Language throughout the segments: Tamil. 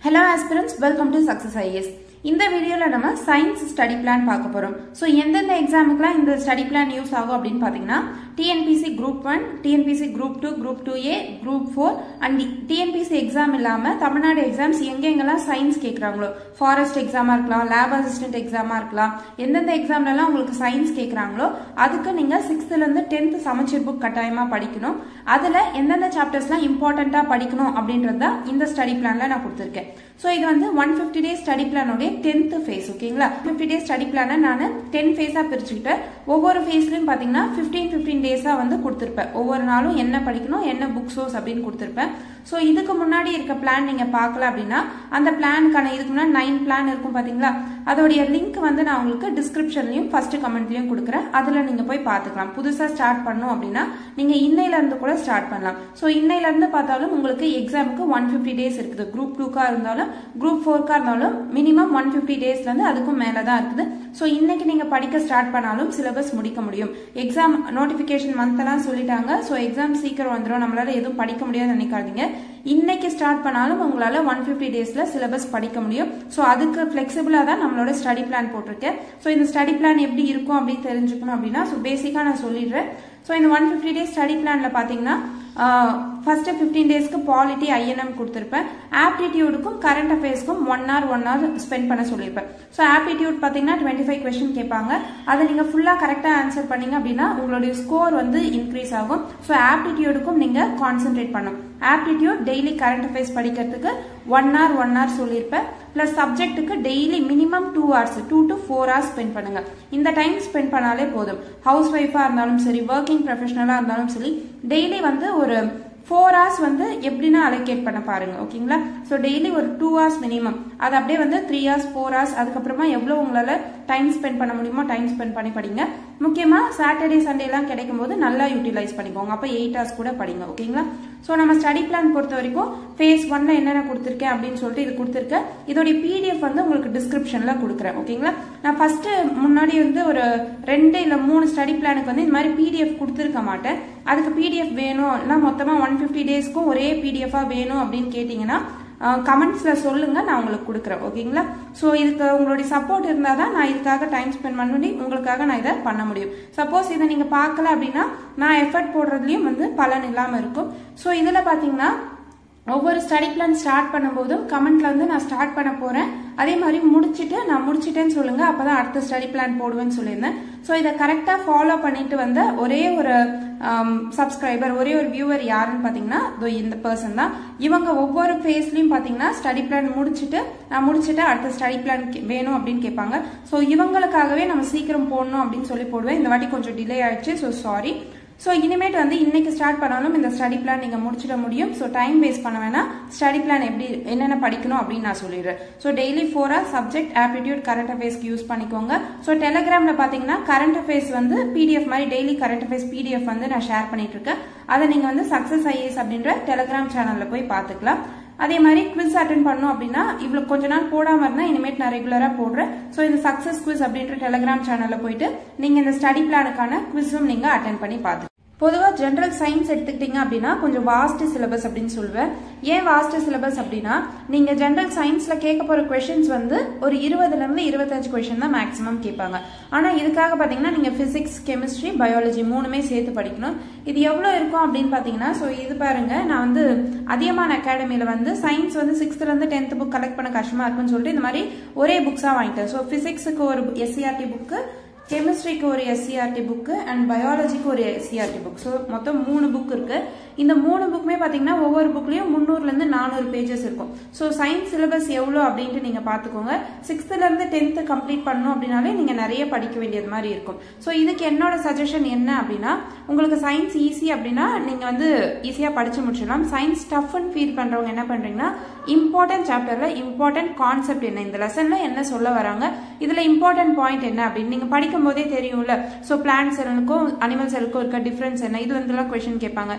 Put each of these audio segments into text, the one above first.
hello aspirants welcome to success IAS இந்த வீடியோவில் நம்ம சயின்ஸ் ஸ்டடி பிளான் பார்க்க போகிறோம் ஸோ எந்தெந்த எக்ஸாமுக்குலாம் இந்த ஸ்டடி பிளான் யூஸ் ஆகும் அப்படின்னு பார்த்தீங்கன்னா TNPSC group one TNPSC group two group two A group four and TNPSC exam இல்லாமல் தமிழ்நாடு எக்ஸாம்ஸ் எங்கெங்கெல்லாம் சயின்ஸ் கேட்குறாங்களோ ஃபாரஸ்ட் எக்ஸாமாக இருக்கலாம் லேப் அசிஸ்டன்ட் எக்ஸாமாக இருக்கலாம் எந்தெந்த எக்ஸாம்லலாம் உங்களுக்கு சயின்ஸ் கேட்குறாங்களோ அதுக்கு நீங்கள் சிக்ஸ்த்துலேருந்து டென்த் சமச்சீர் புக் கட்டாயமாக படிக்கணும் அதில் எந்தெந்த சாப்டர்ஸ்லாம் இம்பார்ட்டண்ட்டாக படிக்கணும் அப்படின்றது தான் இந்த ஸ்டடி பிளானில் நான் கொடுத்துருக்கேன் ஸோ இது வந்து ஒன் ஃபிஃப்டி டேஸ் ஸ்டடி பிளானோடைய டென்த் ஃபேஸ் ஓகேங்களா ஃபிஃப்டி டேஸ் ஸ்டடி பிளானை நான் டென் ஃபேஸாக பிரிச்சுக்கிட்டு ஒவ்வொரு ஃபேஸ்லையும் பார்த்தீங்கன்னா ஃபிஃப்டீன் ஃபிஃப்டீன் டேஸாக வந்து கொடுத்துருப்பேன் ஒவ்வொரு நாளும் என்ன படிக்கணும் என்ன புக் சோர்ஸ் அப்படின்னு கொடுத்துருப்பேன் ஸோ இதுக்கு முன்னாடி இருக்க பிளான் நீங்கள் பார்க்கல அப்படின்னா அந்த பிளானுக்கான இதுக்கு முன்னாடி நைன் பிளான் இருக்கும் பார்த்தீங்களா அதோடைய லிங்க் வந்து நான் உங்களுக்கு டிஸ்கிரிப்ஷன்லையும் ஃபர்ஸ்ட் கமெண்ட்லையும் கொடுக்குறேன் அதில் நீங்கள் போய் பார்த்துக்கலாம் புதுசாக ஸ்டார்ட் பண்ணணும் அப்படின்னா நீங்கள் இன்னையிலேருந்து கூட ஸ்டார்ட் பண்ணலாம் ஸோ இன்னையிலேருந்து பார்த்தாலும் உங்களுக்கு எக்ஸாமுக்கு ஒன் ஃபிஃப்டி டேஸ் இருக்குது குரூப் டூக்காக இருந்தாலும் குரூப் ஃபோர்க்காக இருந்தாலும் மினிமம் ஒன் ஃபிஃப்டி டேஸ்லேருந்து அதுக்கும் மேலே தான் இருக்குது ஸோ இன்னைக்கு நீங்கள் படிக்க ஸ்டார்ட் பண்ணாலும் சிலபஸ் முடிக்க முடியும் எக்ஸாம் நோட்டிஃபிகேஷன் மந்த்தெல்லாம் சொல்லிட்டாங்க ஸோ எக்ஸாம் சீக்கிரம் வந்துடும் நம்மளால எதுவும் படிக்க முடியாதுன்னு நினைக்காதீங்க இன்னைக்கு ஸ்டார்ட் பண்ணாலும் உங்களால் ஒன் ஃபிஃப்டி டேஸில் சிலபஸ் படிக்க முடியும் ஸோ அதுக்கு ஃப்ளெக்சிபிளாக தான் நம்மளோட ஸ்டடி பிளான் போட்டிருக்கேன் ஸோ இந்த ஸ்டடி பிளான் எப்படி இருக்கும் அப்படின்னு தெரிஞ்சுக்கணும் அப்படின்னா ஸோ பேசிக்காக நான் சொல்லிடுறேன் ஸோ இந்த ஒன் ஃபிஃப்டி டேஸ் ஸ்டடி பிளானில் பார்த்தீங்கன்னா ஃபர்ஸ்ட் ஃபிஃப்டீன் டேஸ்க்கு பாலிட்டி ஐஎன்எம் கொடுத்துருப்பேன் ஆப்டிடியூடுக்கும் கரண்ட் அஃபேர்ஸ்க்கும் one hour one hour spend பண்ண சொல்லியிருப்பேன் ஸோ ஆப்டிடியூட் பார்த்தீங்கன்னா டுவெண்ட்டி ஃபைவ் கொஸ்டின் கேட்பாங்க அதை நீங்கள் ஃபுல்லாக கரெக்டாக ஆன்சர் பண்ணீங்க அப்படின்னா உங்களுடைய ஸ்கோர் வந்து இன்க்ரீஸ் ஆகும் ஸோ ஆப்டிடியூடுக்கும் நீங்கள் கான்சென்ட்ரேட் பண்ணும் ஆப்டிடியூட் டெய்லி கரண்ட் அஃபேர்ஸ் படிக்கிறதுக்கு ஒன் ஹவர் ஒன் ஹவர் சொல்லியிருப்பேன் ப்ளஸ் சப்ஜெக்ட்டுக்கு daily minimum two hours two to four hours spend பண்ணுங்க இந்த டைம் ஸ்பெண்ட் பண்ணாலே போதும் ஹவுஸ் ஒய்ஃபாக இருந்தாலும் சரி ஒர்க்கிங் ப்ரொஃபஷனலாக இருந்தாலும் சரி டெய்லி வந்து ஒரு ஃபோர் ஹவர்ஸ் வந்து எப்படின்னா அலோகேட் பண்ண பாருங்க ஓகேங்களா ஸோ டெய்லி ஒரு டூ ஹவர்ஸ் மினிமம் அது அப்படியே வந்து த்ரீ ஹவர்ஸ் ஃபோர் ஹவர்ஸ் அதுக்கப்புறமா எவ்வளோ உங்களால் டைம் ஸ்பெண்ட் பண்ண முடியுமோ டைம் ஸ்பெண்ட் பண்ணி படிங்க முக்கியமாக சாட்டர்டே சண்டேலாம் கிடைக்கும் போது நல்லா யூட்டிலைஸ் பண்ணிக்கோங்க அப்போ எயிட் ஹவர்ஸ் கூட படிங்க ஓகேங்களா ஸோ நம்ம ஸ்டடி பிளான் பொறுத்த வரைக்கும் ஃபேஸ் ஒன்ல என்னென்ன கொடுத்துருக்கேன் அப்படின்னு சொல்லிட்டு இது கொடுத்துருக்கேன் இதோடைய பிடிஎஃப் வந்து உங்களுக்கு டிஸ்கிரிப்ஷனில் கொடுக்குறேன் ஓகேங்களா நான் ஃபர்ஸ்ட் முன்னாடி வந்து ஒரு ரெண்டு இல்லை மூணு ஸ்டடி பிளானுக்கு வந்து இந்த மாதிரி பிடிஎஃப் கொடுத்துருக்க மாட்டேன் அதுக்கு பிடிஎஃப் வேணும் இல்லை மொத்தமாக ஒன் ஃபிஃப்டி டேஸ்க்கும் ஒரே பிடிஎஃபாக வேணும் அப்படின்னு கேட்டிங்கன்னா கமெண்ட்ஸில் சொல்லுங்கள் நான் உங்களுக்கு கொடுக்குறேன் ஓகேங்களா ஸோ இதுக்கு உங்களுடைய சப்போர்ட் இருந்தால் தான் நான் இதுக்காக டைம் ஸ்பெண்ட் பண்ணி உங்களுக்காக நான் இதை பண்ண முடியும் சப்போஸ் இதை நீங்கள் பார்க்கல அப்படின்னா நான் எஃபர்ட் போடுறதுலையும் வந்து பலன் இல்லாமல் இருக்கும் ஸோ இதில் பார்த்தீங்கன்னா ஒவ்வொரு ஸ்டடி பிளான் ஸ்டார்ட் பண்ணும்போதும் கமெண்ட்ல வந்து நான் ஸ்டார்ட் பண்ண போறேன் அதே மாதிரி முடிச்சுட்டு நான் முடிச்சிட்டேன்னு சொல்லுங்க அப்பதான் அடுத்த ஸ்டடி பிளான் போடுவேன்னு சொல்லியிருந்தேன் ஸோ இதை கரெக்டாக ஃபாலோ பண்ணிட்டு வந்த ஒரே ஒரு சப்ஸ்கிரைபர் ஒரே ஒரு வியூவர் யாருன்னு பார்த்தீங்கன்னா இந்த பர்சன் தான் இவங்க ஒவ்வொரு ஃபேஸ்லையும் பார்த்தீங்கன்னா ஸ்டடி பிளான் முடிச்சுட்டு நான் முடிச்சுட்டு அடுத்த ஸ்டடி பிளான் வேணும் அப்படின்னு கேட்பாங்க ஸோ இவங்களுக்காகவே நம்ம சீக்கிரம் போடணும் அப்படின்னு சொல்லி போடுவேன் இந்த வாட்டி கொஞ்சம் டிலே ஆயிடுச்சு ஸோ சாரி ஸோ இனிமேட் வந்து இன்னைக்கு ஸ்டார்ட் பண்ணாலும் இந்த ஸ்டடி பிளான் நீங்கள் முடிச்சிட முடியும் ஸோ டைம் வேஸ்ட் பண்ண வேணாம் ஸ்டடி பிளான் எப்படி என்னென்ன படிக்கணும் அப்படின்னு நான் சொல்லிடுறேன் so daily four hour subject aptitude current அஃபேர்ஸ்க்கு யூஸ் பண்ணிக்கோங்க ஸோ டெலகிராமில் பார்த்தீங்கன்னா கரண்ட் அஃபேர்ஸ் வந்து பிடிஎஃப் மாதிரி டெய்லி கரண்ட் அஃபேர்ஸ் பிடிஎஃப் வந்து நான் ஷேர் பண்ணிட்டு இருக்கேன் அதை நீங்கள் வந்து சக்ஸஸ் ஐஏஎஸ் அப்படின்ற டெலகிராம் சேனலில் போய் பார்த்துக்கலாம் அதே மாதிரி குவிஸ் அட்டன் பண்ணும் அப்படின்னா இவ்வளோ கொஞ்ச நாள் போடாமல் இருந்தால் இனிமேட் நான் ரெகுலராக போடுறேன் ஸோ இந்த சக்ஸஸ் குவிஸ் அப்படின்ற டெலகிராம் சேனலில் போயிட்டு நீங்கள் இந்த ஸ்டடி பிளானுக்கான குவிஸும் நீங்கள் அட்டன் பண்ணி பார்த்து பொதுவாக ஜென்ரல் சயின்ஸ் எடுத்துக்கிட்டீங்க அப்படின்னா கொஞ்சம் வாஸ்ட் சிலபஸ் அப்படின்னு சொல்லுவேன் ஏன் வாஸ்ட் சிலபஸ் அப்படின்னா நீங்கள் ஜென்ரல் சயின்ஸில் கேட்க போகிற கொஷின்ஸ் வந்து ஒரு இருபதுலேருந்து இருபத்தஞ்சு கொஷின் தான் மேக்ஸிமம் கேட்பாங்க ஆனால் இதுக்காக பார்த்தீங்கன்னா நீங்கள் ஃபிசிக்ஸ் கெமிஸ்ட்ரி பயாலஜி மூணுமே சேர்த்து படிக்கணும் இது எவ்வளோ இருக்கும் அப்படின்னு பார்த்தீங்கன்னா ஸோ இது பாருங்க நான் வந்து அதிகமான அகாடமியில் வந்து சயின்ஸ் வந்து சிக்ஸ்த்துலேருந்து டென்த் புக் கலெக்ட் பண்ண கஷ்டமாக இருக்குன்னு சொல்லிட்டு இந்த மாதிரி ஒரே புக்ஸாக வாங்கிட்டேன் ஸோ ஃபிசிக்ஸுக்கு ஒரு எஸ்சிஆர்டி புக்கு கெமிஸ்ட்ரிக்கு ஒரு எஸ்சிஆர்டி புக்கு அண்ட் பயாலஜிக்கு ஒரு எஸ்சிஆர்டி புக் ஸோ மொத்தம் மூணு புக் இருக்கு இந்த மூணு புக்குமே பார்த்தீங்கன்னா ஒவ்வொரு புக்லேயும் முந்நூறுலேருந்து நானூறு பேஜஸ் இருக்கும் ஸோ சயின்ஸ் சிலபஸ் எவ்வளோ அப்படின்ட்டு நீங்கள் பார்த்துக்கோங்க சிக்ஸ்த்துலேருந்து டென்த்து கம்ப்ளீட் பண்ணணும் அப்படின்னாலே நீங்கள் நிறைய படிக்க வேண்டியது மாதிரி இருக்கும் ஸோ இதுக்கு என்னோட சஜஷன் என்ன அப்படின்னா உங்களுக்கு சயின்ஸ் ஈஸி அப்படின்னா நீங்கள் வந்து ஈஸியாக படித்து முடிச்சிடலாம் சயின்ஸ் டஃப்னு ஃபீல் பண்ணுறவங்க என்ன பண்ணுறீங்கன்னா இம்பார்ட்டன்ட் சாப்டரில் இம்பார்ட்டன்ட் கான்செப்ட் என்ன இந்த லெசனில் என்ன சொல்ல வராங்க இதில் இம்பார்ட்டன்ட் பாயிண்ட் என்ன அப்படின்னு நீங்கள் படிக்கும் போதே தெரியும்ல ஸோ பிளான்ட் செல்லுக்கும் அனிமல் செல்லுக்கும் இருக்க டிஃப்ரென்ஸ் என்ன இது வந்துலாம் கொஷின் கேட்பாங்க ஸோ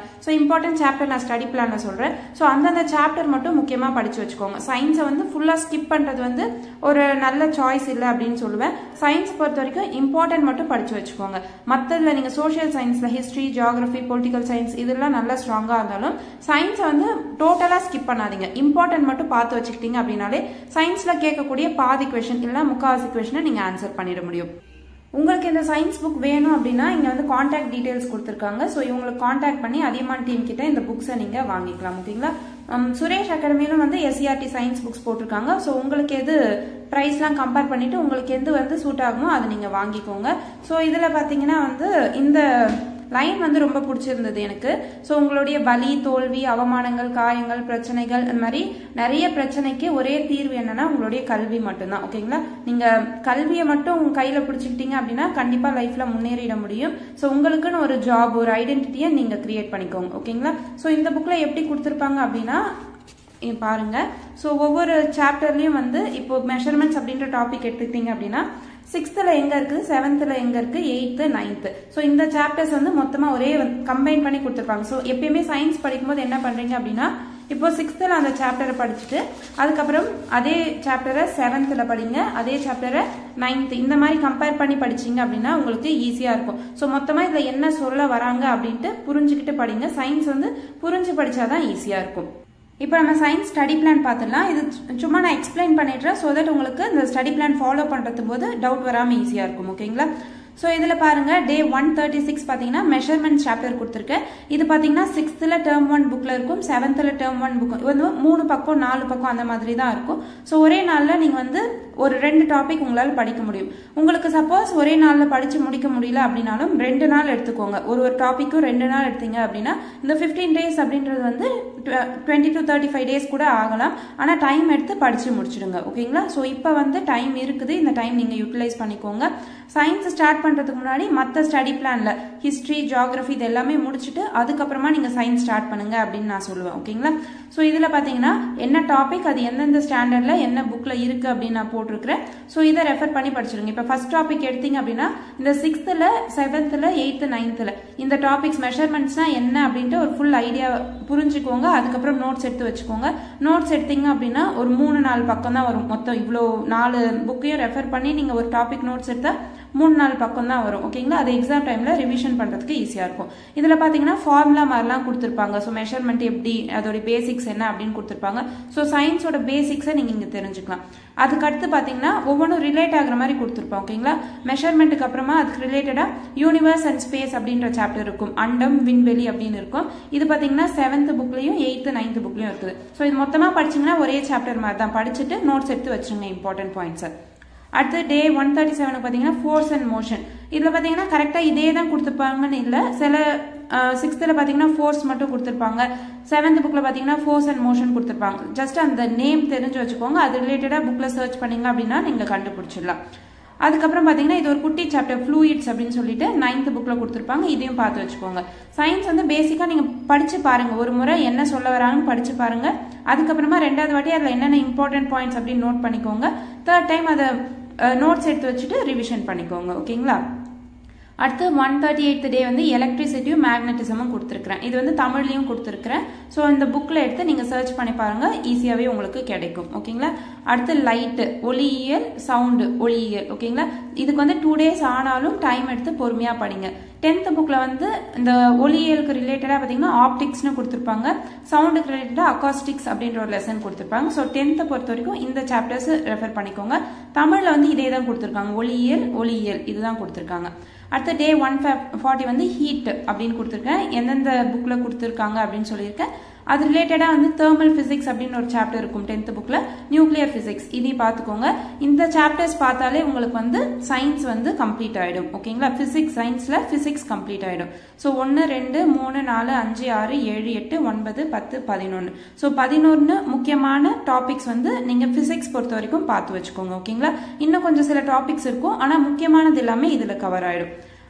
இம்பார்ட்டன்ட் சாப்டர் நான் ஸ்டடி பிளான்ல சொல்றேன் ஸோ அந்தந்த சாப்டர் மட்டும் முக்கியமா படிச்சு வச்சுக்கோங்க சயின்ஸை வந்து ஃபுல்லா ஸ்கிப் பண்றது வந்து ஒரு நல்ல சாய்ஸ் இல்லை அப்படின்னு சொல்லுவேன் சயின்ஸ் பொறுத்த வரைக்கும் இம்பார்ட்டன்ட் மட்டும் படிச்சு வச்சுக்கோங்க மற்றதுல நீங்க சோஷியல் சயின்ஸ்ல ஹிஸ்டரி ஜியாகிரபி பொலிட்டிக்கல் சயின்ஸ் இதெல்லாம் நல்லா ஸ்ட்ராங்கா இருந்தாலும் சயின்ஸை வந்து டோட்டலா ஸ்கிப் பண்ணாதீங்க இம்பார்ட்டன்ட் மட்டும் பார்த்து வச்சுக்கிட்டீங்க அப்படின்னாலே சயின்ஸ்ல கேட்கக்கூடிய பாதி கொஷின் இல்லைன்னா முக்காவாசி கொஷினை நீங்க ஆன்சர் பண்ணிட முடியும் உங்களுக்கு இந்த சயின்ஸ் புக் வேணும் அப்படின்னா இங்க வந்து காண்டாக்ட் டீடைல்ஸ் கொடுத்துருக்காங்க ஸோ இவங்களுக்கு காண்டாக்ட் பண்ணி அதிகமான டீம் கிட்ட இந்த புக்ஸை நீங்க வாங்கிக்கலாம் ஓகேங்களா உம், சுரேஷ் அகாடமியிலும் வந்து எஸ்சிஆர்டி சயின்ஸ் புக்ஸ் போட்டிருக்காங்க ஸோ உங்களுக்கு எது ப்ரைஸ்லாம் கம்பேர் பண்ணிட்டு உங்களுக்கு எது வந்து சூட் ஆகுமோ அதை நீங்க வாங்கிக்கோங்க ஸோ இதுல பாத்தீங்கன்னா வந்து இந்த லைன் வந்து ரொம்ப பிடிச்சிருந்தது எனக்கு ஸோ உங்களுடைய வலி தோல்வி அவமானங்கள் காயங்கள் பிரச்சனைகள் அந்த மாதிரி நிறைய பிரச்சனைக்கு ஒரே தீர்வு என்னன்னா உங்களுடைய கல்வி மட்டும்தான் ஓகேங்களா நீங்க கல்வியை மட்டும் உங்க கையில பிடிச்சிக்கிட்டீங்க அப்படின்னா கண்டிப்பா லைஃப்ல முன்னேறிட முடியும் ஸோ உங்களுக்குன்னு ஒரு ஜாப் ஒரு ஐடென்டிட்டியை நீங்க கிரியேட் பண்ணிக்கோங்க ஓகேங்களா ஸோ இந்த புக்ல எப்படி கொடுத்துருப்பாங்க அப்படின்னா இங்க பாருங்க ஸோ ஒவ்வொரு சாப்டர்லயும் வந்து இப்போ மெஷர்மெண்ட்ஸ் அப்படின்ற டாபிக் எடுத்துக்கிட்டீங்க அப்படின்னா சிக்ஸ்த்தில் எங்கே இருக்குது செவன்த்தில் எங்கே இருக்குது எயித்து நைன்த்து ஸோ இந்த சாப்டர்ஸ் வந்து மொத்தமாக ஒரே கம்பைன் பண்ணி கொடுத்துருப்பாங்க ஸோ எப்பயுமே சயின்ஸ் படிக்கும்போது என்ன பண்ணுறீங்க அப்படின்னா இப்போ சிக்ஸ்த்தில் அந்த சாப்டரை படிச்சுட்டு அதுக்கப்புறம் அதே சாப்டரை செவன்த்தில் படிங்க அதே சாப்டரை நைன்த்து இந்த மாதிரி கம்பேர் பண்ணி படிச்சீங்க அப்படின்னா உங்களுக்கு ஈஸியாக இருக்கும் ஸோ மொத்தமாக இதில் என்ன சொல்ல வராங்க அப்படின்ட்டு புரிஞ்சுக்கிட்டு படிங்க சயின்ஸ் வந்து புரிஞ்சு படிச்சாதான் ஈஸியாக இருக்கும் இப்போ நம்ம சயின்ஸ் ஸ்டடி பிளான் பார்த்துடலாம் இது சு- சும்மா நான் எக்ஸ்பிளைன் பண்ணிடுறேன் ஸோ தட் உங்களுக்கு இந்த ஸ்டடி பிளான் ஃபாலோ பண்ணுறது போது டவுட் வராமல் ஈஸியாக இருக்கும் ஓகேங்களா ஸோ இதில் பாருங்க டே ஒன் தேர்ட்டி சிக்ஸ் பார்த்தீங்கன்னா மெஷர்மெண்ட் சாப்டர் கொடுத்துருக்கேன் இது பார்த்தீங்கன்னா சிக்ஸ்த்தில் டேர்ம் ஒன் புக்கில் இருக்கும் செவன்த்தில் டேர்ம் ஒன் புக் இது வந்து மூணு பக்கம் நாலு பக்கம் அந்த மாதிரி தான் இருக்கும் ஸோ ஒரே நாளில் நீங்கள் வந்து ஒரு ரெண்டு டாபிக் உங்களால் படிக்க முடியும் உங்களுக்கு சப்போஸ் ஒரே நாளில் படித்து முடிக்க முடியல அப்படின்னாலும் ரெண்டு நாள் எடுத்துக்கோங்க ஒரு ஒரு டாப்பிக்கும் ரெண்டு நாள் எடுத்தீங்க அப்படின்னா இந்த ஃபிஃப்டீன் டேஸ் அப்படின்றது வந்து twenty to thirty five days கூட ஆகலாம் ஆனால் டைம் எடுத்து படித்து முடிச்சிடுங்க ஓகேங்களா ஸோ இப்போ வந்து டைம் இருக்குது இந்த டைம் நீங்கள் யூட்டிலைஸ் பண்ணிக்கோங்க சயின்ஸ் ஸ்டார்ட் பண்ணுறதுக்கு முன்னாடி மற்ற ஸ்டடி பிளானில் ஹிஸ்ட்ரி ஜியாகிரஃபி இது எல்லாமே முடிச்சுட்டு அதுக்கப்புறமா நீங்கள் சயின்ஸ் ஸ்டார்ட் பண்ணுங்க அப்படின்னு நான் சொல்லுவேன் ஓகேங்களா ஸோ இதில் பார்த்தீங்கன்னா என்ன டாபிக் அது எந்தெந்த ஸ்டாண்டர்டில் என்ன புக்கில் இருக்குது அப்படின்னு நான் போட்டிருக்கிறேன் ஸோ இதை ரெஃபர் பண்ணி படிச்சிருங்க இப்போ ஃபர்ஸ்ட் டாபிக் எடுத்தீங்க அப்படின்னா இந்த சிக்ஸ்த்தில் செவன்த்தில் எயித்து நைன்த்தில் இந்த டாபிக்ஸ் மெஷர்மெண்ட்ஸ்னா என்ன அப்படின்ட்டு ஒரு ஃபுல் ஐடியா புரிஞ்சுக்கோங்க அதுக்கப்புறம் நோட்ஸ் எடுத்து வச்சுக்கோங்க நோட்ஸ் எடுத்தீங்க அப்படின்னா ஒரு மூணு நாலு பக்கம் தான் வரும் மொத்தம் இவ்வளோ நாலு புக்கையும் ரெஃபர் பண்ணி நீங்கள் ஒரு டாபிக் நோட்ஸ் எடுத்தால் மூணு நாலு பக்கம் தான் வரும் ஓகேங்களா அது எக்ஸாம் டைமில் ரிவிஷன் பண்ணுறதுக்கு ஈஸியாக இருக்கும் இதில் பார்த்தீங்கன்னா ஃபார்முலா மாதிரிலாம் கொடுத்துருப்பாங்க ஸோ மெஷர்மெண்ட் எப்படி அதோட பேசிக்ஸ் என்ன அப்படின்னு கொடுத்துருப்பாங்க ஸோ சயின்ஸோட பேசிக்ஸை நீங்கள் இங்கே தெரிஞ்சுக்கலாம் அதுக்கு அடுத்து பார்த்தீங்கன்னா ஒவ்வொன்றும் ரிலேட் ஆகுற மாதிரி கொடுத்துருப்போம் ஓகேங்களா மெஷர்மெண்ட்டுக்கு அப்புறமா அதுக்கு ரிலேட்டடாக யூனிவர்ஸ் அண்ட் ஸ்பேஸ் அப்படின்ற சாப்டர் இருக்கும் அண்டம் விண்வெளி அப்படின்னு இருக்கும் இது பார்த்தீங்கன்னா செவன்த் புக்லையும் எயித்து நைன்த் புக்லையும் இருக்குது ஸோ இது மொத்தமாக படிச்சீங்கன்னா ஒரே சாப்டர் மாதிரி தான் படிச்சுட்டு நோட்ஸ் எடுத்து வச்சுருங்க இம்பார்ட்டன்ட் பாயிண்ட்ஸை அடுத்து டே ஒன் தேர்ட்டி செவனுக்கு பார்த்தீங்கன்னா ஃபோர்ஸ் அண்ட் மோஷன் இதில் பார்த்தீங்கன்னா கரெக்டாக இதே தான் கொடுத்துருப்பாங்கன்னு இல்லை சில சிக்ஸ்த்தில் பார்த்தீங்கன்னா ஃபோர்ஸ் மட்டும் கொடுத்துருப்பாங்க செவன்த் புக்கில் பார்த்தீங்கன்னா ஃபோர்ஸ் அண்ட் மோஷன் கொடுத்துருப்பாங்க ஜஸ்ட் அந்த நேம் தெரிஞ்சு வச்சுக்கோங்க அது ரிலேட்டடாக புக்கில் சர்ச் பண்ணீங்க அப்படின்னா நீங்கள் கண்டுபிடிச்சிடலாம் அதுக்கப்புறம் பார்த்தீங்கன்னா இது ஒரு குட்டி சாப்டர் ஃப்ளூயிட்ஸ் அப்படின்னு சொல்லிட்டு நைன்த் புக்கில் கொடுத்துருப்பாங்க இதையும் பார்த்து வச்சுக்கோங்க சயின்ஸ் வந்து பேசிக்காக நீங்கள் படித்து பாருங்கள் ஒரு முறை என்ன சொல்ல வராங்கன்னு படித்து பாருங்கள் அதுக்கப்புறமா ரெண்டாவது வாட்டி அதில் என்னென்ன இம்பார்ட்டன்ட் பாயிண்ட்ஸ் அப்படின்னு நோட் பண்ணிக்கோங்க தேர்ட் டைம் அதை நோட்ஸ் எடுத்து வச்சுட்டு ரிவிஷன் பண்ணிக்கோங்க ஓகேங்களா அடுத்து ஒன் தேர்ட்டி எய்த் டே வந்து எலக்ட்ரிசிட்டியும் மேக்னட்டிசமும் கொடுத்துருக்குறேன் இது வந்து தமிழ்லையும் கொடுத்துருக்குறேன் ஸோ இந்த புக்கில் எடுத்து நீங்கள் சர்ச் பண்ணி பாருங்கள் ஈஸியாகவே உங்களுக்கு கிடைக்கும் ஓகேங்களா அடுத்து லைட்டு ஒளியியல் சவுண்டு ஒளியியல் ஓகேங்களா இதுக்கு வந்து டூ டேஸ் ஆனாலும் டைம் எடுத்து பொறுமையாக படிங்க டென்த் புக்கில் வந்து இந்த ஒளியியலுக்கு ரிலேட்டடாக பார்த்தீங்கன்னா ஆப்டிக்ஸ்னு கொடுத்துருப்பாங்க சவுண்டுக்கு ரிலேட்டடாக அக்காஸ்டிக்ஸ் அப்படின்ற ஒரு லெசன் கொடுத்துருப்பாங்க ஸோ டென்த்தை பொறுத்த வரைக்கும் இந்த சாப்டர்ஸ் ரெஃபர் பண்ணிக்கோங்க தமிழில் வந்து இதே தான் கொடுத்துருக்காங்க ஒளியியல் ஒளியியல் இதுதான் கொடுத்துருக்காங்க அடுத்த டே ஒன் ஃபார்ட்டி வந்து ஹீட் அப்படின்னு கொடுத்துருக்கேன் எந்தெந்த புக்கில் கொடுத்துருக்காங்க அப்படின்னு சொல்லியிருக்கேன் அது ரிலேட்டடாக வந்து தேர்மல் ஃபிசிக்ஸ் அப்படின்னு ஒரு சாப்டர் இருக்கும் டென்த் புக்கில் நியூக்ளியர் ஃபிசிக்ஸ் இதையும் பார்த்துக்கோங்க இந்த சாப்டர்ஸ் பார்த்தாலே உங்களுக்கு வந்து சயின்ஸ் வந்து கம்ப்ளீட் ஆகிடும் ஓகேங்களா ஃபிசிக்ஸ் சயின்ஸில் ஃபிசிக்ஸ் கம்ப்ளீட் ஆகிடும் ஸோ ஒன்று ரெண்டு மூணு நாலு அஞ்சு ஆறு ஏழு எட்டு ஒன்பது பத்து பதினொன்று ஸோ பதினொன்று முக்கியமான டாபிக்ஸ் வந்து நீங்கள் ஃபிசிக்ஸ் பொறுத்த வரைக்கும் பார்த்து வச்சுக்கோங்க ஓகேங்களா இன்னும் கொஞ்சம் சில டாபிக்ஸ் இருக்கும் ஆனால் முக்கியமானது எல்லாமே இதில் கவர் ஆகிடும்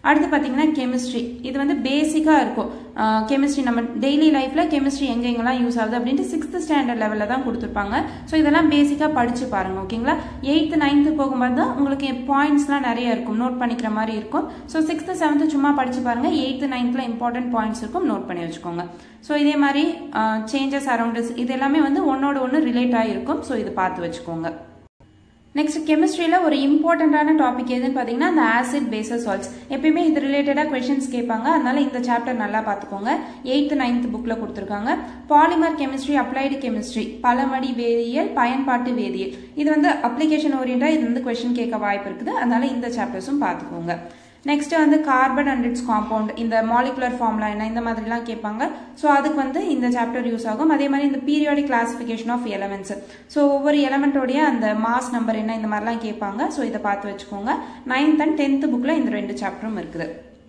அடுத்து பார்த்தீங்கன்னா கெமிஸ்ட்ரி இது வந்து பேசிக்காக இருக்கும் கெமிஸ்ட்ரி நம்ம டெய்லி லைஃப்பில் கெமிஸ்ட்ரி எங்கே எங்கெல்லாம் யூஸ் ஆகுது அப்படின்ட்டு சிக்ஸ்த் ஸ்டாண்டர்ட் லெவலில் தான் கொடுத்துருப்பாங்க ஸோ இதெல்லாம் பேசிக்காக படித்து பாருங்க ஓகேங்களா எயித்து நைன்த்து போகும்போது தான் உங்களுக்கு பாயிண்ட்ஸ்லாம் நிறைய இருக்கும் நோட் பண்ணிக்கிற மாதிரி இருக்கும் ஸோ சிக்ஸ்த்து செவன்த்து சும்மா படித்து பாருங்க எயித்து நைன்த்தில் இம்பார்ட்டன்ட் பாயிண்ட்ஸ் இருக்கும் நோட் பண்ணி வச்சுக்கோங்க ஸோ இதே மாதிரி சேஞ்சஸ் அரௌண்டஸ் இது எல்லாமே வந்து ஒன்னோட ஒன்று ரிலேட் ஆகிருக்கும் ஸோ இது பார்த்து வச்சுக்கோங்க நெக்ஸ்ட் கெமிஸ்ட்ரியில் ஒரு இம்பார்ட்டண்ட்டான டாபிக் எதுன்னு பார்த்தீங்கன்னா அந்த ஆசிட் பேசஸ் சால்ட்ஸ் எப்பயுமே இது ரிலேட்டடாக கொஷின்ஸ் கேட்பாங்க அதனால இந்த சாப்டர் நல்லா பார்த்துக்கோங்க எயித்து நைன்த் புக்கில் கொடுத்துருக்காங்க பாலிமர் கெமிஸ்ட்ரி அப்ளைடு கெமிஸ்ட்ரி பலமடி வேதியியல் பயன்பாட்டு வேதியியல் இது வந்து அப்ளிகேஷன் ஓரியண்டாக இது வந்து கொஷின் கேட்க வாய்ப்பு இருக்குது அதனால இந்த சாப்டர்ஸும் பார்த்துக்கோங்க நெக்ஸ்ட் வந்து கார்பன் அண்ட் இட்ஸ் காம்பவுண்ட் இந்த மாலிகுலர் ஃபார்ம்லா என்ன இந்த மாதிரிலாம் கேட்பாங்க ஸோ அதுக்கு வந்து இந்த சாப்டர் யூஸ் ஆகும் அதே மாதிரி இந்த periodic classification of elements so ஒவ்வொரு எலமெண்ட்டோடைய அந்த மாஸ் நம்பர் என்ன இந்த மாதிரிலாம் கேட்பாங்க ஸோ இதை பார்த்து வச்சுக்கோங்க நைன்த் அண்ட் டென்த் புக்கில் இந்த ரெண்டு சாப்டரும் இருக்குது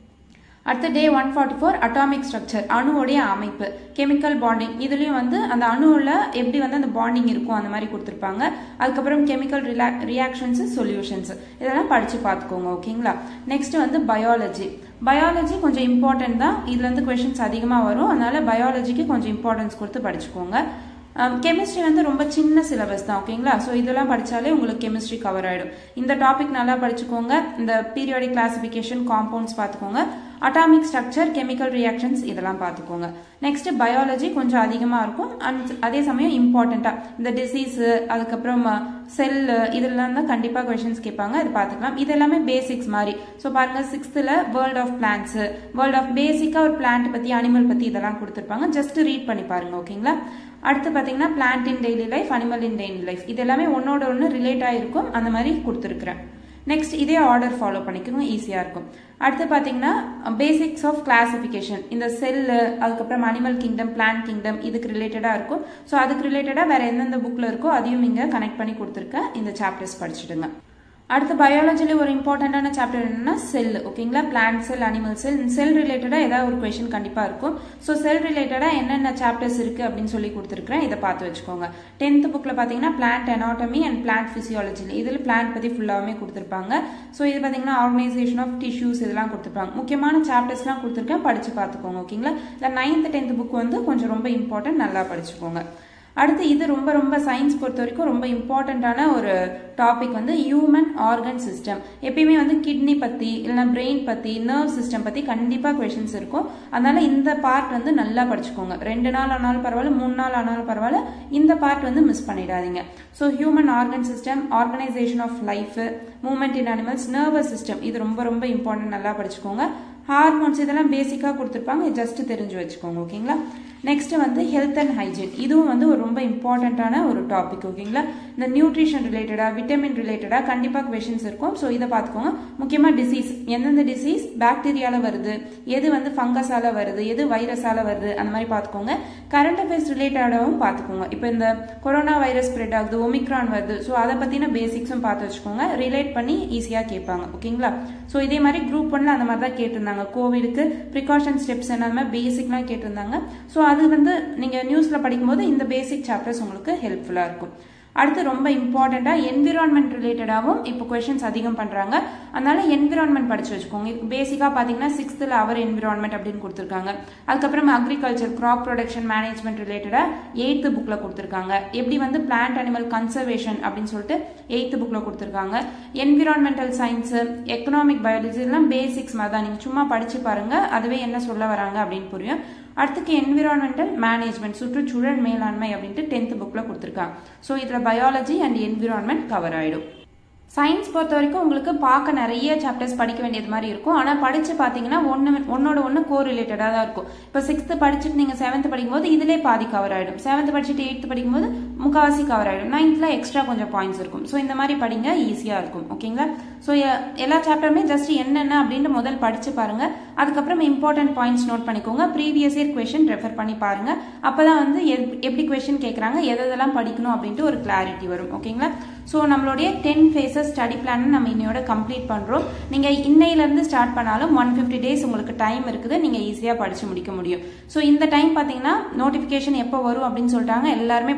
அடுத்த day one forty four atomic structure அணுவோடைய அமைப்பு கெமிக்கல் பாண்டிங் இதுலேயும் வந்து அந்த அணுவில் எப்படி வந்து அந்த பாண்டிங் இருக்கும் அந்த மாதிரி கொடுத்துருப்பாங்க அதுக்கப்புறம் கெமிக்கல் ரிலா ரியாக்ஷன்ஸ் சொல்யூஷன்ஸ் இதெல்லாம் படித்து பார்த்துக்கோங்க ஓகேங்களா நெக்ஸ்ட் வந்து பயாலஜி பயாலஜி கொஞ்சம் இம்பார்ட்டன்ட் தான் இதுல இருந்து கொஷின்ஸ் அதிகமாக வரும் அதனால பயாலஜிக்கு கொஞ்சம் இம்பார்ட்டன்ஸ் கொடுத்து படிச்சுக்கோங்க கெமிஸ்ட்ரி வந்து ரொம்ப சின்ன சிலபஸ் தான் ஓகேங்களா ஸோ இதெல்லாம் படித்தாலே உங்களுக்கு கெமிஸ்ட்ரி கவர் ஆகிடும் இந்த டாபிக் நல்லா படிச்சுக்கோங்க இந்த பீரியாடிக் கிளாசிஃபிகேஷன் காம்பவுண்ட்ஸ் பார்த்துக்கோங்க அட்டாமிக் ஸ்ட்ரக்சர் கெமிக்கல் ரியாக்ஷன்ஸ் இதெல்லாம் பார்த்துக்கோங்க நெக்ஸ்ட் பயாலஜி கொஞ்சம் அதிகமாக இருக்கும் அண்ட் அதே சமயம் இம்பார்ட்டண்ட்டாக இந்த டிசீஸு அதுக்கப்புறம் செல்லு இதெல்லாம் தான் கண்டிப்பாக கொஷின்ஸ் கேட்பாங்க இது பார்த்துக்கலாம் இது எல்லாமே பேசிக்ஸ் மாதிரி ஸோ பாருங்க சிக்ஸ்த்தில் world of plants world of பேசிக்காக ஒரு பிளான்ட் பற்றி அனிமல் பற்றி இதெல்லாம் கொடுத்துருப்பாங்க ஜஸ்ட் ரீட் பண்ணி பாருங்க ஓகேங்களா அடுத்து பார்த்தீங்கன்னா plant in daily life animal in daily life இது எல்லாமே ஒன்னோட ஒன்று ரிலேட் ஆகிருக்கும் அந்த மாதிரி கொடுத்துருக்குறேன் நெக்ஸ்ட் இதே ஆர்டர் ஃபாலோ பண்ணிக்கணும் ஈஸியாக இருக்கும் அடுத்து பார்த்தீங்கன்னா பேசிக்ஸ் ஆஃப் கிளாசிஃபிகேஷன் இந்த செல்லு அதுக்கப்புறம் அனிமல் கிங்டம் பிளான்ட் கிங்டம் இதுக்கு ரிலேட்டடாக இருக்கும் ஸோ அதுக்கு ரிலேட்டடாக வேறு எந்தெந்த புக்கில் இருக்கோ அதையும் இங்கே கனெக்ட் பண்ணி கொடுத்துருக்கேன் இந்த சாப்டர்ஸ் படிச்சுடுங்க அடுத்து பயாலஜியில் ஒரு இம்பார்ட்டண்ட்டான சாப்டர் என்னன்னா செல் ஓகேங்களா பிளான்ட் செல் அனிமல் செல் செல் ரிலேட்டடாக ஏதாவது ஒரு கொஷின் கண்டிப்பாக இருக்கும் ஸோ செல் ரிலேட்டடாக என்னென்ன சாப்டர்ஸ் இருக்குது அப்படின்னு சொல்லி கொடுத்துருக்கேன் இதை பார்த்து வச்சுக்கோங்க டென்த் புக்கில் பார்த்தீங்கன்னா plant anatomy and plant physiology இதில் பிளான்ட் பற்றி ஃபுல்லாகவே கொடுத்துருப்பாங்க ஸோ இது பார்த்தீங்கன்னா ஆர்கனைசேஷன் ஆஃப் டிஷ்யூஸ் இதெல்லாம் கொடுத்துருப்பாங்க முக்கியமான சாப்டர்ஸ்லாம் கொடுத்துருக்கேன் படித்து பார்த்துக்கோங்க ஓகேங்களா இல்லை நைன்த் டென்த் புக் வந்து கொஞ்சம் ரொம்ப இம்பார்ட்டன்ட் நல்லா படிச்சுக்கோங்க அடுத்து இது ரொம்ப ரொம்ப சயின்ஸ் பொறுத்த வரைக்கும் ரொம்ப இம்பார்ட்டண்ட்டான ஒரு டாபிக் வந்து ஹியூமன் ஆர்கன் சிஸ்டம் எப்பயுமே வந்து கிட்னி பற்றி இல்லைனா பிரெயின் பற்றி நர்வ் சிஸ்டம் பற்றி கண்டிப்பாக கொஷின்ஸ் இருக்கும் அதனால இந்த பார்ட் வந்து நல்லா படிச்சுக்கோங்க ரெண்டு நாள் ஆனாலும் பரவாயில்ல மூணு நாள் ஆனாலும் பரவாயில்ல இந்த பார்ட் வந்து மிஸ் பண்ணிடாதீங்க so human organ system organisation of life movement in animals nervous system இது ரொம்ப ரொம்ப இம்பார்ட்டன்ட் நல்லா படிச்சுக்கோங்க ஹார்மோன்ஸ் இதெல்லாம் பேசிக்காக கொடுத்துருப்பாங்க ஜஸ்ட் தெரிஞ்சு வச்சுக்கோங்க ஓகேங்களா நெக்ஸ்ட் வந்து ஹெல்த் அண்ட் ஹைஜீன் இதுவும் வந்து ஒரு ரொம்ப இம்பார்ட்டண்ட்டான ஒரு டாபிக் ஓகேங்களா இந்த நியூட்ரிஷன் ரிலேட்டடாக விட்டமின் ரிலேட்டடாக கண்டிப்பாக கொஷின்ஸ் இருக்கும் ஸோ இதை பார்த்துக்கோங்க முக்கியமாக டிசீஸ் எந்தெந்த டிசீஸ் பாக்டீரியால வருது எது வந்து ஃபங்கஸால வருது எது வைரஸால வருது அந்த மாதிரி பார்த்துக்கோங்க கரண்ட் அஃபேர்ஸ் ரிலேட்டடாகவும் பார்த்துக்கோங்க இப்போ இந்த கொரோனா வைரஸ் ஸ்ப்ரெட் ஆகுது ஒமிக்ரான் வருது ஸோ அதை பற்றின பேசிக்ஸும் பார்த்து வச்சுக்கோங்க ரிலேட் பண்ணி ஈஸியாக கேட்பாங்க ஓகேங்களா ஸோ இதே மாதிரி குரூப் ஒன்ல அந்த மாதிரி தான் கேட்டிருந்தாங்க கோவிடுக்கு ப்ரிகாஷன் ஸ்டெப்ஸ் என்ன மாதிரி பேசிக்லாம் கேட்டிருந்தாங்க ஸோ அது வந்து நீங்கள் நியூஸில் படிக்கும்போது இந்த பேசிக் சாப்டர்ஸ் உங்களுக்கு ஹெல்ப்ஃபுல்லாக இருக்கும் அடுத்து ரொம்ப இம்பார்ட்டண்ட்டாக என்விரான்மெண்ட் ரிலேட்டடாகவும் இப்போ கொஷின்ஸ் அதிகம் பண்ணுறாங்க அதனால என்விரான்மெண்ட் படிச்சு வச்சுக்கோங்க இப்போ பேசிக்காக பார்த்தீங்கன்னா சிக்ஸ்த்தில் அவர் என்விரான்மெண்ட் அப்படின்னு கொடுத்துருக்காங்க அதுக்கப்புறம் அக்ரிகல்ச்சர் கிராப் ப்ரொடக்ஷன் மேனேஜ்மெண்ட் ரிலேட்டடாக எயித்து புக்கில் கொடுத்துருக்காங்க எப்படி வந்து பிளான்ட் அனிமல் கன்சர்வேஷன் அப்படின்னு சொல்லிட்டு எயித்து புக்கில் கொடுத்துருக்காங்க என்விரான்மெண்டல் சயின்ஸு எக்கனாமிக் பயாலஜி இதெல்லாம் பேசிக்ஸ் மாதிரி தான் நீங்கள் சும்மா படிச்சு பாருங்க அதுவே என்ன சொல்ல வராங்க அப்படின்னு புரியும் அடுத்துக்கு என்விரான்மெண்டல் மேனேஜ்மெண்ட் சுற்றுச்சூழல் மேலாண்மை அப்படின்ட்டு டென்த் புக்கில் கொடுத்துருக்காங்க ஸோ இதில் பயாலஜி அண்ட் என்விரான்மெண்ட் கவர் ஆகிடும் சயின்ஸ் பொறுத்த வரைக்கும் உங்களுக்கு பார்க்க நிறைய சாப்டர்ஸ் படிக்க வேண்டியது மாதிரி இருக்கும் ஆனால் படித்து பார்த்தீங்கன்னா ஒன்று ஒன்னோட ஒன்று கோ ரிலேட்டடாக தான் இருக்கும் இப்போ சிக்ஸ்த்து படிச்சுட்டு நீங்கள் செவன்த் படிக்கும்போது இதிலே பாதி கவர் ஆகிடும் செவன்த் படிச்சுட்டு எயித்து படிக்கும்போது முக்கால்வாசி கவர் ஆகிடும் நைன்த்தில் எக்ஸ்ட்ரா கொஞ்சம் பாயிண்ட்ஸ் இருக்கும் ஸோ இந்த மாதிரி படிங்க ஈஸியாக இருக்கும் ஓகேங்களா ஸோ எல்லா சாப்டருமே ஜஸ்ட் என்னென்ன அப்படின்ட்டு முதல் படித்து பாருங்க அதுக்கப்புறம் இம்பார்ட்டன்ட் பாயிண்ட்ஸ் நோட் பண்ணிக்கோங்க ப்ரீவியஸ் இயர் கொஷின் ரெஃபர் பண்ணி பாருங்க அப்போ தான் வந்து எப்படி கொஷின் கேட்குறாங்க எதெல்லாம் படிக்கணும் அப்படின்ட்டு ஒரு கிளாரிட்டி வரும் ஓகேங்களா ஸோ நம்மளுடைய டென் ஃபேஸஸ் ஸ்டடி பிளான் நம்ம இன்னையோட கம்ப்ளீட் பண்ணுறோம் நீங்கள் இன்னையிலேருந்து ஸ்டார்ட் பண்ணாலும் ஒன் ஃபிஃப்டி டேஸ் உங்களுக்கு டைம் இருக்குது நீங்கள் ஈஸியாக படித்து முடிக்க முடியும் ஸோ இந்த டைம் பார்த்தீங்கன்னா நோட்டிஃபிகேஷன் எப்போ வரும் அப்படின்னு சொல்லிட்டாங்க எல்லாருமே படிக்க ஆரம்பி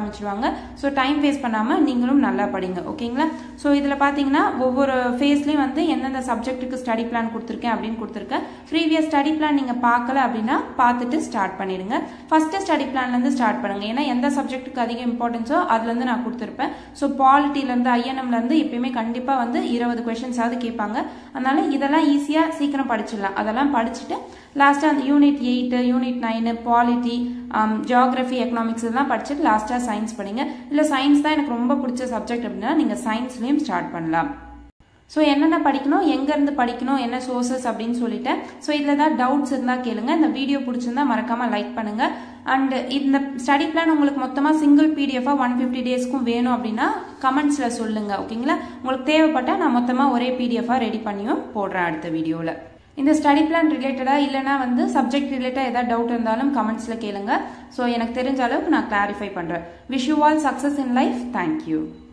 ஆரம்பிச்சிருவாங்க ஸோ டைம் வேஸ்ட் பண்ணாமல் நீங்களும் நல்லா படிங்க ஓகேங்களா ஸோ இதில் பார்த்தீங்கன்னா ஒவ்வொரு ஃபேஸ்லேயும் வந்து எந்தெந்த சப்ஜெக்ட்டுக்கு ஸ்டடி பிளான் கொடுத்துருக்கேன் அப்படின்னு கொடுத்துருக்கேன் ப்ரீவியஸ் ஸ்டடி பிளான் நீங்கள் பார்க்கல அப்படின்னா பார்த்துட்டு ஸ்டார்ட் பண்ணிடுங்க ஃபஸ்ட்டு ஸ்டடி பிளான்லேருந்து ஸ்டார்ட் பண்ணுங்க ஏன்னா எந்த சப்ஜெக்ட்டுக்கு அதிக இம்பார்ட்டன்ஸோ அதுலேருந்து நான் கொடுத்துருப்பேன் ஸோ பாலிட்டிலேருந்து ஐஎன்எம்லேருந்து எப்பயுமே கண்டிப்பாக வந்து இருபது கொஷின்ஸாவது கேட்பாங்க அதனால இதெல்லாம் ஈஸியாக சீக்கிரம் படிச்சிடலாம் அதெல்லாம் படிச்சுட்டு லாஸ்ட்டாக அந்த unit eight unit nine polity geography economics இதெல்லாம் படிச்சுட்டு லாஸ்ட்டாக சயின்ஸ் படிங்க இல்லை சயின்ஸ் தான் எனக்கு ரொம்ப பிடிச்ச சப்ஜெக்ட் அப்படின்னா நீங்கள் சயின்ஸ்லேயும் ஸ்டார்ட் பண்ணலாம் ஸோ என்னென்ன படிக்கணும் எங்கேருந்து படிக்கணும் என்ன சோர்சஸ் அப்படின்னு சொல்லிட்டேன் ஸோ இதில் ஏதாவது டவுட்ஸ் இருந்தால் கேளுங்க இந்த வீடியோ பிடிச்சிருந்தா மறக்காமல் லைக் பண்ணுங்க அண்ட் இந்த ஸ்டடி பிளான் உங்களுக்கு மொத்தமாக சிங்கிள் பிடிஎஃபாக ஒன் ஃபிஃப்டி டேஸ்க்கும் வேணும் அப்படின்னா கமெண்ட்ஸில் சொல்லுங்க ஓகேங்களா உங்களுக்கு தேவைப்பட்டால் நான் மொத்தமாக ஒரே பிடிஎஃபாக ரெடி பண்ணியும் போடுறேன் அடுத்த வீடியோவில் இந்த ஸ்டடி பிளான் ரிலேட்டடாக இல்லைனா வந்து சப்ஜெக்ட் ரிலேட்டடாக ஏதாவது டவுட் இருந்தாலும் கமெண்ட்ஸில் கேளுங்க ஸோ எனக்கு தெரிஞ்ச அளவுக்கு நான் கிளாரிஃபை பண்ணுறேன் wish you all success in life thank you